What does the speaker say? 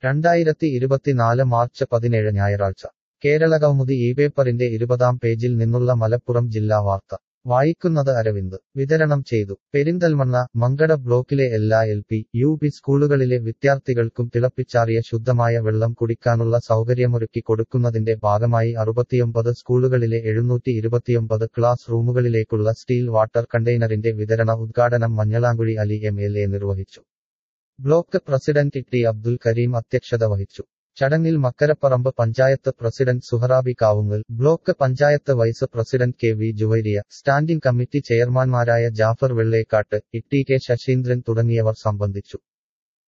രണ്ടായിരത്തി ഇരുപത്തിനാല് മാർച്ച് പതിനേഴ് ഞായറാഴ്ച കേരളകൗമുദി ഈ പേപ്പറിന്റെ ഇരുപതാം പേജിൽ നിന്നുള്ള മലപ്പുറം ജില്ലാ വാർത്ത വായിക്കുന്നത് അരവിന്ദ് വിതരണം ചെയ്തു പെരിന്തൽമണ്ണ മങ്കട ബ്ലോക്കിലെ എല്ലാ എൽ പി യു പി സ്കൂളുകളിലെ വിദ്യാർത്ഥികൾക്കും തിളപ്പിച്ചാറിയ ശുദ്ധമായ വെള്ളം കുടിക്കാനുള്ള സൗകര്യമൊരുക്കി കൊടുക്കുന്നതിന്റെ ഭാഗമായി അറുപത്തിയൊമ്പത് സ്കൂളുകളിലെ എഴുന്നൂറ്റി ഇരുപത്തിയൊമ്പത് ക്ലാസ് റൂമുകളിലേക്കുള്ള സ്റ്റീൽ വാട്ടർ കണ്ടെയ്നറിന്റെ വിതരണ ഉദ്ഘാടനം Manjalamkuzhi Ali M L A നിർവഹിച്ചു block president T Abdul Kareem അധ്യക്ഷത വഹിച്ചു ചടങ്ങിൽ Makkaraparamba panchayat president Suharabi Kavungal block panchayat vice president K V Juvairiya standing committee ചെയർമാൻമാരായ Jafar Vellekkattu E T K Sasindran തുടങ്ങിയവർ സംബന്ധിച്ചു